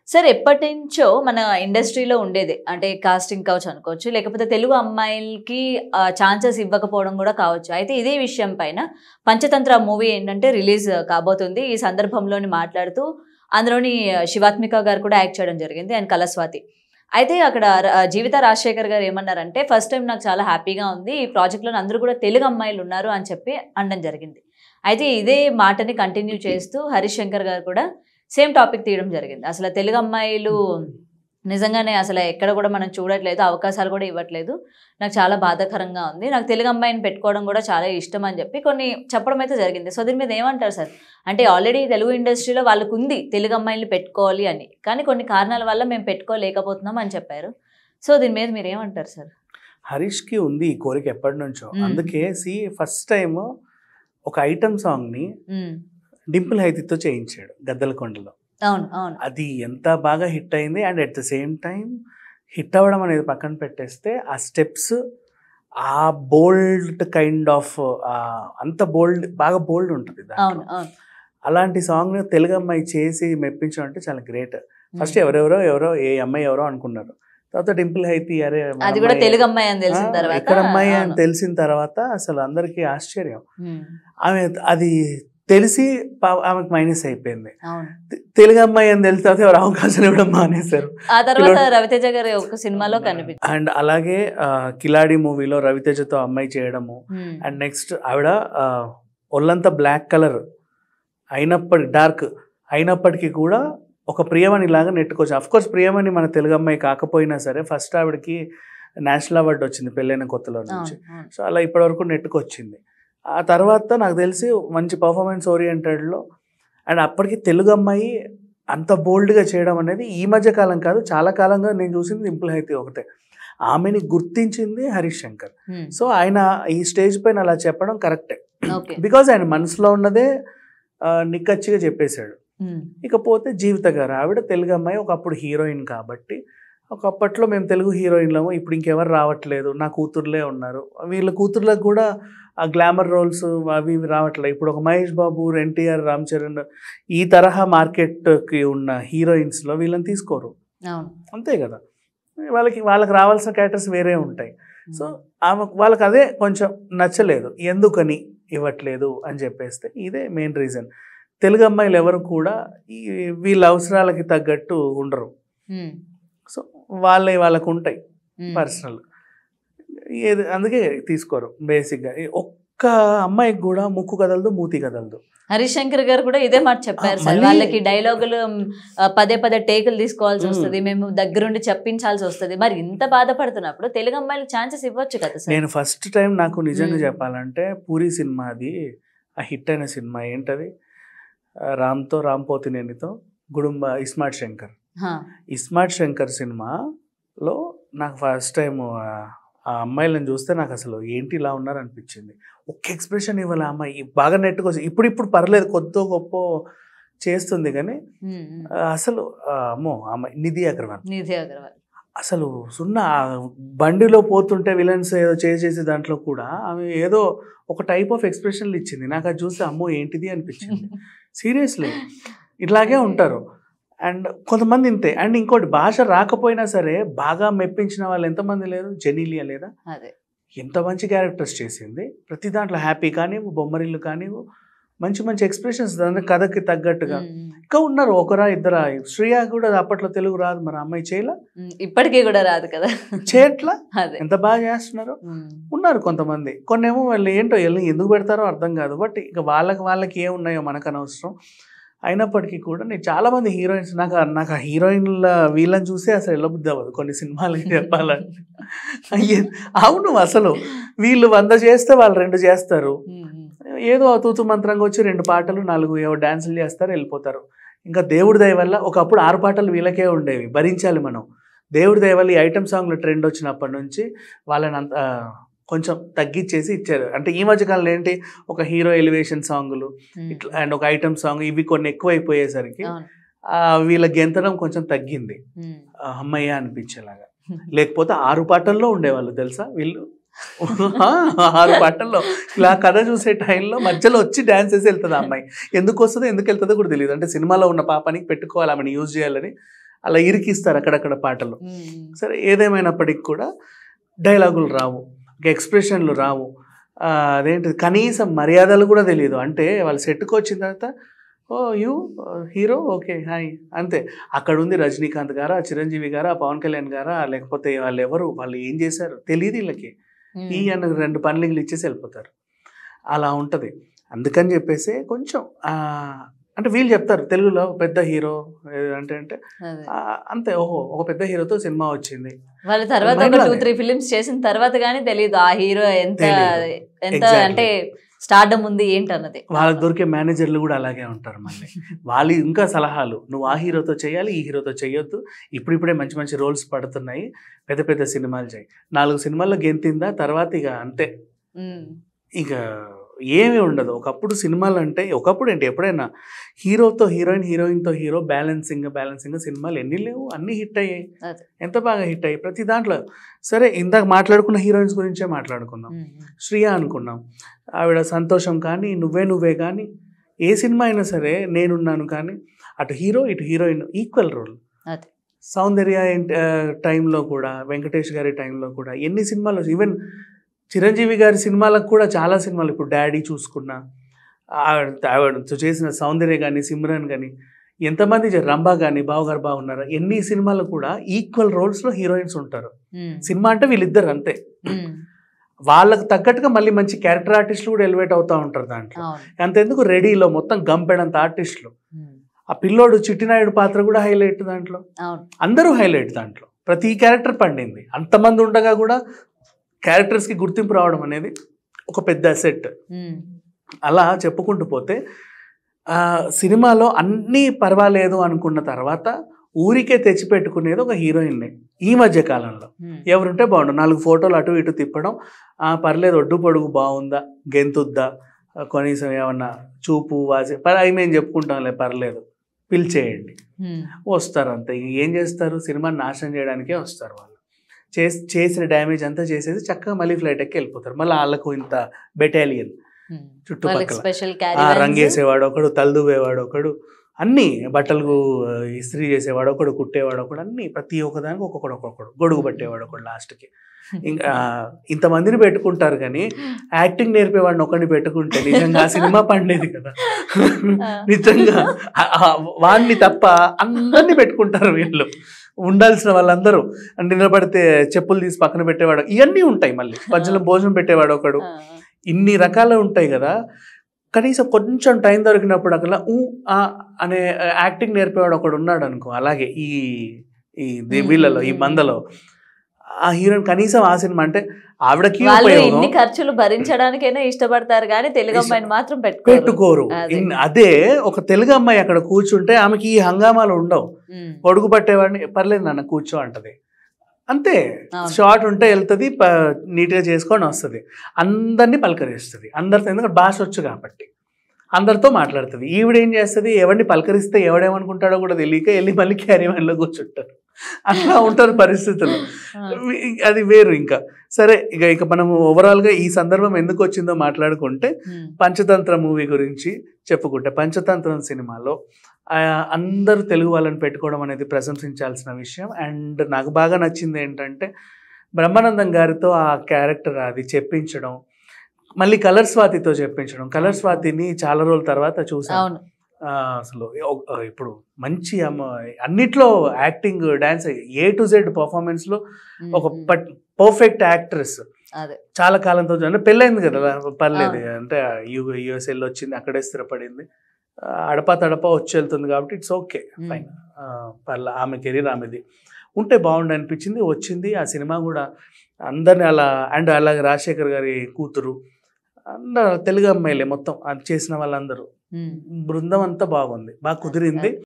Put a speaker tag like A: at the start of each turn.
A: Sir ఎప్పటి నుంచో మన ఇండస్ట్రీలో ఉండేది అంటే కాస్టింగ్ కావచ్చు అనుకోవచ్చు లేకపోతే తెలుగు అమ్మాయిలకి ఛాన్సెస్ ఇవ్వకపోవడం కూడా కావచ్చు అయితే ఇదే విషయం పైన పంచతంత్ర మూవీ ఏంటంటే రిలీజ్ కాబోతుంది ఈ సందర్భంలోని మాట్లాడుతూ అందులోని శివాత్మిక గారు కూడా యాక్ట్ చేయడం జరిగింది అండ్ కలస్వాతి అయితే అక్కడ ర- జీవిత రాజశేఖర్ గారు ఏమన్నారంటే ఫస్ట్ టైం నాకు చాలా హ్యాపీగా ఉంది ఈ ప్రాజెక్ట్లో అందరూ కూడా తెలుగు అమ్మాయిలు ఉన్నారు అని చెప్పి అనడం జరిగింది అయితే ఇదే మాటని కంటిన్యూ చేస్తూ హరీష్ శంకర్ గారు కూడా సేమ్ టాపిక్ తీయడం జరిగింది అసలు తెలుగు అమ్మాయిలు నిజంగానే అసలు ఎక్కడ కూడా మనం చూడట్లేదు అవకాశాలు కూడా ఇవ్వట్లేదు నాకు చాలా బాధాకరంగా ఉంది నాకు తెలుగు అమ్మాయిని పెట్టుకోవడం కూడా చాలా ఇష్టం అని చెప్పి కొన్ని చెప్పడం అయితే జరిగింది సో దీని మీద ఏమంటారు సార్ అంటే ఆల్రెడీ తెలుగు ఇండస్ట్రీలో వాళ్ళకు ఉంది తెలుగు అమ్మాయిని పెట్టుకోవాలి అని కానీ కొన్ని కారణాల వల్ల మేము పెట్టుకోలేకపోతున్నాం అని చెప్పారు సో దీని మీద మీరు ఏమంటారు సార్
B: హరీష్కి ఉంది ఈ కోరిక ఎప్పటి నుంచో
A: మ్మ్.
B: అందుకే సి ఫస్ట్ టైం ఒక ఐటమ్ సాంగ్ని
A: ఉమ్,
B: డింపుల్ హైతితో చేయించాడు గద్దలకొండలో
A: అవును అవును
B: అది ఎంత బాగా హిట్ అయింది and at the same time hit అవ్వడం అనేది పక్కన పెట్టేస్తే ఆ స్టెప్స్ ఆ బోల్డ్ కైండ్ ఆఫ్ అంత బోల్డ్ బాగా బోల్డ్ ఉంటుంది దాంట్లో.
A: అవును అవును
B: అలాంటి సాంగ్ తెలుగు అమ్మాయి చేసి మెప్పించడం అంటే చాలా గ్రేట్ ఫస్ట్ ఎవరెవరో ఎవరో ఏ అమ్మాయి ఎవరో అనుకున్నారు తర్వాత డింపుల్ హైతి అరే మన
A: అది కూడా
B: అమ్మాయి-
A: తెలుగు అమ్మాయి అని తెలిసిన
B: ఆ,
A: తర్వాత
B: ఎక్కడ అమ్మాయి అని
A: అవును.
B: తెలిసిన తర్వాత అసలు అందరికీ ఆశ్చర్యం
A: ఉమ్,
B: ఆమె అది తెలిసి పా- ఆమెకు మైనస్ అయిపోయింది
A: అవును
B: తె- తెలుగు అమ్మాయి అని తెలిసిన తర్వాత ఎవరు అవకాశాలు ఇవ్వడం మానేశారు
A: ఆ తర్వాత
B: పిల్లోడు-
A: రవితేజ గారి ఒక సినిమాలో కనిపించింది
B: అండ్ అలాగే ఆ, కిలాడి మూవీలో రవితేజతో అమ్మాయి చేయడము
A: ఉమ్,
B: అండ్ నెక్స్ట్ ఆవిడ ఆ, ఒళ్ళంతా బ్లాక్ కలర్ అయినప్పటి డార్క్ అయినప్పటికీ కూడా ఒక ప్రియమణి లాగా నెట్టుకోవచ్చు అఫ్ కోర్స్ ప్రియమణి మన తెలుగు అమ్మాయి కాకపోయినా సరే ఫస్ట్ ఆవిడకి నేషనల్ అవార్డు వచ్చింది పెళ్ళైన కొత్తలో నుంచి
A: అవును అవును
B: సో అలా ఇప్పటివరకు నెట్టుకొచ్చింది ఆ తర్వాత నాకు తెలిసి మంచి పర్ఫార్మెన్స్ ఓరియంటెడ్లో అండ్ అప్పటికి తెలుగు అమ్మాయి అంత బోల్డ్గా చేయడం అనేది ఈ మధ్య కాలం కాదు చాలా కాలంగా నేను చూసింది డింపుల్ అయితే ఒకటే ఆమెని గుర్తించింది హరీష్ శంకర్
A: ఉమ్,
B: సో ఆయన ఈ స్టేజ్ పైన అలా చెప్పడం కరెక్టే
A: ఓకే
B: బికాజ్ ఆయన మనసులో ఉన్నదే ఆ, నిక్కచ్చిగా చెప్పేశాడు
A: ఉమ్,
B: ఇకపోతే జీవిత గారు ఆవిడ తెలుగు అమ్మాయి ఒకప్పుడు హీరోయిన్ కాబట్టి ఒకప్పట్లో మేము తెలుగు హీరోయిన్లము ఇప్పుడు ఇంకెవరు రావట్లేదు నా కూతుర్లే ఉన్నారు వీళ్ళ కూతుర్లకు కూడా ఆ గ్లామర్ రోల్స్ అవి ఇవి రావట్లేదు ఇప్పుడు ఒక మహేష్ బాబు ఎన్టీఆర్ రామ్ చరణ్ ఈ తరహా మార్కెట్కి ఉన్న హీరోయిన్స్లో వీళ్ళని తీసుకోరు
A: అవును
B: అంతే కదా వాళ్ళకి వాళ్ళకి రావాల్సిన క్యారెక్టర్స్ వేరే ఉంటాయి సో ఆమె వాళ్ళకి అదే కొంచెం నచ్చలేదు ఎందుకని ఇవ్వట్లేదు అని చెప్పేస్తే ఇదే మెయిన్ రీజన్ తెలుగు అమ్మాయిలు ఎవరు కూడా ఈ వీళ్ళ అవసరాలకి తగ్గట్టు ఉండరు
A: ఉమ్,
B: సో వాళ్ళే వాళ్ళకు ఉంటాయి
A: ఉమ్,
B: పర్సనల్ ఏది అందుకే తీసుకోరు బేసిక్గా ఈ ఒక్క అమ్మాయికి కూడా ముక్కు కదలదు మూతి కదలదు
A: హరీష్ శంకర్ గారు కూడా ఇదే మాట చెప్పారు
B: ఆ,
A: సార్
B: మళ్ళీ-
A: వాళ్ళకి డైలాగులు ఆ, పదే పదే టేకులు తీసుకోవాల్సి
B: ఉమ్.
A: వస్తుంది మేము దగ్గరుండి చెప్పించాల్సి వస్తుంది మరి ఇంత బాధపడుతున్నప్పుడు తెలుగు అమ్మాయిలకు ఛాన్సెస్ ఇవ్వచ్చు కదా సార్
B: నేను ఫస్ట్ టైం నాకు నిజంగా
A: మ్మ్.
B: చెప్పాలంటే పూరి సినిమా అది ఆ హిట్ అయిన సినిమా ఏంటది ఆ, రామ్తో రాంపోతినేనితో గుడుంబ ఇస్మార్ట్ శంకర్
A: హా,
B: ఇస్మార్ట్ శంకర్ సినిమాలో నాకు ఫస్ట్ టైం ఆ అమ్మాయిలను చూస్తే నాకు అసలు ఏంటి ఇలా ఉన్నారు అనిపించింది ఒక్క ఎక్స్ప్రెషన్ ఇవ్వాలి ఆ అమ్మాయి బాగా నెట్టుకోవచ్చు ఇప్పుడు ఇప్పుడు పర్లేదు కొద్దో గొప్ప చేస్తుంది కానీ
A: ఉమ్, ఉమ్.
B: ఆ, అసలు ఆ, అమ్మో ఆ అమ్మాయి నిధి అగర్వాల్
A: నిధి అగర్వాల్
B: అసలు సున్నా ఆ బండిలో పోతుంటే విలన్స్ ఏదో చేసేసి దాంట్లో కూడా ఆమె ఏదో ఒక టైప్ ఆఫ్ ఎక్స్ప్రెషన్లు ఇచ్చింది నాకు అది చూస్తే అమ్మో ఏంటిది అనిపించింది సీరియస్లీ ఇట్లాగే ఉంటారు అండ్ కొంతమంది ఇంతే అండ్ ఇంకోటి భాష రాకపోయినా సరే బాగా మెప్పించిన వాళ్ళు ఎంతమంది లేరు జెనీలియా లేదా
A: అదే
B: ఎంత మంచి క్యారెక్టర్స్ చేసింది ప్రతి దాంట్లో హ్యాపీ కానివ్వు బొమ్మరిల్లు కానివ్వు మంచి మంచి ఎక్స్ప్రెషన్స్ కథకి తగ్గట్టుగా
A: ఉమ్, ఉమ్.
B: ఇంకా ఉన్నారు ఒకరా ఇద్దరా శ్రేయ కూడా అప్పట్లో తెలుగు రాదు మరి ఆ అమ్మాయి చేయలా
A: ఉమ్, ఇప్పటికీ కూడా రాదు కదా
B: చేయట్లా
A: అదే
B: ఎంత బాగా చేస్తున్నారు
A: ఉమ్,
B: ఉన్నారు కొంతమంది కొన్నేమో వాళ్ళు ఏంటో వెళ్ళి ఎందుకు పెడతారో అర్థం కాదు బట్ ఇక వాళ్ళకి వాళ్ళకి ఏ ఉన్నాయో మనకు అనవసరం అయినప్పటికీ కూడా నేను చాలా మంది హీరోయిన్స్ నాకు ఆ- నాకు ఆ హీరోయిన్ల వీళ్ళని చూస్తే అసలు వెళ్ళబుద్ధి అవ్వదు కొన్ని సినిమాలకి చెప్పాలంటే అయ్యే అవును అసలు వీళ్ళు వంద చేస్తే వాళ్ళు రెండు చేస్తారు
A: ఉమ్, ఉమ్.
B: ఏదో తూతు మంత్రంగా వచ్చి రెండు పాటలు నాలుగు ఏవో డాన్సులు చేస్తారు వెళ్ళిపోతారు ఇంకా దేవుడి దయ వల్ల ఒకప్పుడు ఆరు పాటలు వీళ్ళకే ఉండేవి భరించాలి మనం దేవుడి దయ వల్ల ఈ ఐటమ్ సాంగ్లు ట్రెండ్ వచ్చినప్పటి నుంచి వాళ్ళని అంత ఆ, కొంచెం తగ్గించేసి ఇచ్చారు అంటే ఈ మధ్య కాలంలో ఏంటి ఒక హీరో ఎలివేషన్ సాంగులు
A: ఉమ్,
B: ఇట్లా అండ్ ఒక ఐటమ్ సాంగ్ ఇవి కొన్ని ఎక్కువ అయిపోయేసరికి
A: అవును.
B: ఆ, వీళ్ళ గెంతడం కొంచెం తగ్గింది
A: ఉమ్.
B: ఆ, అమ్మయ్య అనిపించేలాగా లేకపోతే ఆరు పాటల్లో ఉండేవాళ్ళు తెలుసా వీళ్ళు ఆ, ఆరు పాటల్లో ఇలా కథ చూసే టైంలో మధ్యలో వచ్చి డ్యాన్స్ చేసి వెళ్తుంది ఆ అమ్మాయి ఎందుకు వస్తుందో ఎందుకు వెళ్తుందో కూడా తెలియదు అంటే సినిమాలో ఉన్న పాపానికి పెట్టుకోవాలి ఆమెను యూజ్ చేయాలని అలా ఇరికిస్తారు అక్కడక్కడ పాటలు
A: ఉమ్.
B: సరే ఏదేమైనప్పటికి కూడా డైలాగులు రావు ఇంకా ఎక్స్ప్రెషన్లు రావు ఆ, అదేంటి కనీసం మర్యాదలు కూడా తెలియదు అంటే వాళ్ళు సెట్కి వచ్చిన తర్వాత oh you hero okay hi అంతే అక్కడ ఉంది రజనీకాంత్ గారా చిరంజీవి గారా పవన్ కళ్యాణ్ గారా లేకపోతే వాళ్ళు ఎవరు వాళ్ళు ఏం చేశారు తెలియదు వీళ్ళకి
A: ఉమ్.
B: ఈ అన్న రెండు పనులు ఇచ్చేసి వెళ్ళిపోతారు అలా ఉంటుంది అందుకని చెప్పేసి కొంచెం ఆ, అంటే వీళ్ళు చెప్తారు తెలుగులో పెద్ద హీరో అంటే అంటే
A: అదే.
B: ఆ, అంతే ఓహో ఒక పెద్ద హీరోతో సినిమా వచ్చింది
A: వాళ్ళ తర్వాత
B: Mind
A: ఒక
B: లోనే.
A: టూ త్రీ ఫిలిమ్స్ చేసిన తర్వాత గానీ తెలియదు ఆ హీరో ఎంత
B: తెలీదు.
A: ఎంత
B: Exactly.
A: అంటే స్టార్డమ్ ఉంది ఏంటన్నది
B: వాళ్ళకి దొరికే మేనేజర్లు కూడా అలాగే ఉంటారు మళ్ళీ వాళ్ళు ఇంకా సలహాలు నువ్వు ఆ హీరోతో చేయాలి ఈ హీరోతో చేయొద్దు ఇప్పుడిప్పుడే మంచి మంచి రోల్స్ పడుతున్నాయి పెద్ద పెద్ద సినిమాలు చేయి నాలుగు సినిమాల్లో గెంతిందా తర్వాత ఇక అంతే
A: ఉమ్.
B: ఇక ఏమీ ఉండదు ఒకప్పుడు సినిమాలు అంటే ఒకప్పుడు ఏంటి ఎప్పుడైనా హీరోతో హీరోయిన్ హీరోయిన్తో హీరో బ్యాలెన్సింగ్ బ్యాలెన్సింగ్ సినిమాలు ఎన్ని లేవు అన్ని హిట్ అయ్యాయి
A: అదే.
B: ఎంత బాగా హిట్ అయ్యాయి ప్రతి దాంట్లో సరే ఇందాక మాట్లాడుకున్న హీరోయిన్స్ గురించే మాట్లాడుకుందాం
A: ఉమ్.
B: శ్రియ అనుకున్నాం ఆవిడ సంతోషం కానీ నువ్వే నువ్వే కానీ ఏ సినిమా అయినా సరే నేనున్నాను కానీ అటు హీరో ఇటు హీరోయిన్ ఈక్వల్ రోల్
A: అదే.
B: సౌందర్య టైంలో కూడా వెంకటేష్ గారి టైంలో కూడా ఎన్ని సినిమాలు ఈవెన్ చిరంజీవి గారి సినిమాలకు కూడా చాలా సినిమాలు ఇప్పుడు డాడీ చూసుకున్నా ఆవిడ ఆవిడ చేసిన సౌందర్య కానీ సిమ్రన్ కానీ ఎంతమంది చే- రంభా కానీ బావగారు బాగున్నారా ఎన్ని సినిమాలు కూడా ఈక్వల్ రోల్స్లో హీరోయిన్స్ ఉంటారు
A: ఉమ్.
B: సినిమా అంటే వీళ్ళిద్దరు అంతే
A: ఉమ్.
B: వాళ్ళకు తగ్గట్టుగా మళ్ళీ మంచి క్యారెక్టర్ ఆర్టిస్టులు కూడా ఎలివేట్ అవుతూ ఉంటారు దాంట్లో
A: అవును
B: అంతెందుకు రెడీలో మొత్తం గంపెడంత ఆర్టిస్టులు
A: ఉమ్.
B: ఆ పిల్లోడు చిట్టినాయుడు పాత్ర కూడా హైలైట్ దాంట్లో
A: అవును
B: అందరూ హైలైట్ దాంట్లో ప్రతి క్యారెక్టర్ పండింది అంతమంది ఉండగా కూడా క్యారెక్టర్స్కి గుర్తింపు రావడం అనేది ఒక పెద్ద సెట్
A: ఉమ్.
B: అలా చెప్పుకుంటూ పోతే ఆ, సినిమాలో అన్నీ పర్వాలేదు అనుకున్న తర్వాత ఊరికే తెచ్చిపెట్టుకునేది ఒక హీరోయిన్నే ఈ మధ్య కాలంలో
A: ఉమ్.
B: ఎవరుంటే బాగుండు నాలుగు ఫోటోలు అటు ఇటు తిప్పడం ఆ, పర్లేదు ఒడ్డు పొడుగు బాగుందా గెంతుద్దా ఆ, కనీసం ఏమన్నా చూపు వాసి పర్ అవి మేము చెప్పుకుంటాంలే పర్లేదు పిలిచేయండి
A: ఉమ్.
B: వస్తారు అంతే ఇంక ఏం చేస్తారు సినిమాని నాశనం చేయడానికే వస్తారు వాళ్ళు చేసి చేసిన డ్యామేజ్ అంతా చేసేసి చక్కగా మళ్ళీ ఫ్లైట్ ఎక్కి వెళ్ళిపోతారు మళ్ళీ వాళ్ళకు ఇంత బెటాలియన్
A: ఉమ్. వాళ్ళకి
B: చుట్టుపక్కల
A: స్పెషల్
B: ఆ,
A: క్యారీ
B: రంగేసేవాడు ఒకడు తలదువేవాడు ఒకడు అన్ని బట్టలకు ఆ, ఇస్త్రీ చేసేవాడు ఒకడు కుట్టేవాడు ఒకడు అన్ని ప్రతి ఒక్కదానికి ఒక్కొక్కడు ఒక్కొక్కడు గొడుగు పట్టేవాడు ఒకడు లాస్ట్కి ఇంకా ఇంతమందిని పెట్టుకుంటారు కానీ యాక్టింగ్ నేర్పేవాడిని ఒకరిని పెట్టుకుంటే నిజంగా ఆ సినిమా పండేది కదా నిజంగా ఆ- ఆ వాడిని తప్ప అందరినీ పెట్టుకుంటారు వీళ్ళు ఉండాల్సిన వాళ్ళందరూ అంటే నిలబడితే చెప్పులు తీసి పక్కన పెట్టేవాడు ఇవన్నీ ఉంటాయి మళ్ళీ మధ్యలో భోజనం పెట్టేవాడు ఒకడు ఇన్ని రకాలు ఉంటాయి కదా కనీసం కొంచెం టైం దొరికినప్పుడు అక్కడ ఊ ఆ అనే యాక్టింగ్ నేర్పేవాడు ఒకడు ఉన్నాడు అనుకో అలాగే ఈ ఈ ది-
A: మ్మ్.
B: వీళ్ళలో ఈ మందలో ఆ హీరోయిన్ కనీసం ఆ సినిమా అంటే ఆవిడకి
A: వాళ్ళు
B: ఉపయోగం
A: ఇన్ని ఖర్చులు భరించడానికైనా ఇష్టపడతారు కానీ తెలుగు అమ్మాయిని మాత్రం పెట్టుకోరు
B: పెట్టుకోరు
A: అదే.
B: ఇన్- అదే ఒక తెలుగు అమ్మాయి అక్కడ కూర్చుంటే ఆమెకి ఈ హంగామాలు ఉండవు
A: ఉమ్.
B: పొడుగు పట్టేవాడిని పర్లేదు నాన్న కూర్చో అంటది అంతే
A: అవును.
B: షార్ట్ ఉంటే వెళ్తుంది నీట్గా చేసుకొని వస్తుంది అందరినీ పలకరిస్తుంది అందరితో ఎందుకంటే భాష వచ్చు కాబట్టి అందరితో మాట్లాడుతుంది ఈవిడ ఏం చేస్తుంది ఎవరిని పలకరిస్తే ఎవడేమనుకుంటాడో కూడా తెలియక వెళ్ళి మళ్ళీ క్యారీ వ్యాన్లో కూర్చుంటారు అట్లా ఉంటారు పరిస్థితులు
A: ఆ.
B: అది వేరు ఇంకా సరే ఇక ఇక మనం ఓవరాల్గా ఈ సందర్భం ఎందుకు వచ్చిందో మాట్లాడుకుంటే
A: ఉమ్.
B: పంచతంత్ర మూవీ గురించి చెప్పుకుంటే పంచతంత్రం సినిమాలో ఆ, అందరూ తెలుగు వాళ్ళని పెట్టుకోవడం అనేది ప్రశంసించాల్సిన విషయం అండ్ నాకు బాగా నచ్చింది ఏంటంటే బ్రహ్మానందం గారితో ఆ క్యారెక్టర్ అది చెప్పించడం మళ్ళీ కలర్ స్వాతితో చెప్పించడం కలర్ స్వాతిని చాలా రోజుల తర్వాత చూసాను
A: అవును
B: ఆ, అసలు ఒక- ఇప్పుడు మంచి అమ్మ అన్నిట్లో acting dance A to Z పర్ఫార్మెన్స్లో
A: ఉమ్.
B: ఒక
A: ఉమ్.
B: పర్ఫెక్ట్ యాక్ట్రెస్
A: అదే
B: చాలా కాలంతో అంటే పెళ్ళైంది కదా పర్లేదు అంటే యూ యూఎస్ వెళ్ళి వచ్చింది అక్కడే స్థిరపడింది ఆ, అడపా తడపా వచ్చి వెళ్తుంది కాబట్టి ఇట్స్ ఓకే
A: Hmm.
B: ఫైన్ పర్లే ఆమె కెరీర్ ఆమెది ఉంటే బాగుండు అనిపించింది వచ్చింది ఆ సినిమా కూడా అందరిని అలా అండ్ అలాగే రాజశేఖర్ గారి కూతురు అందరు తెలుగు అమ్మాయిలే మొత్తం అది చేసిన వాళ్ళందరూ
A: ఉమ్.
B: బృందం అంతా బాగుంది బాగా కుదిరింది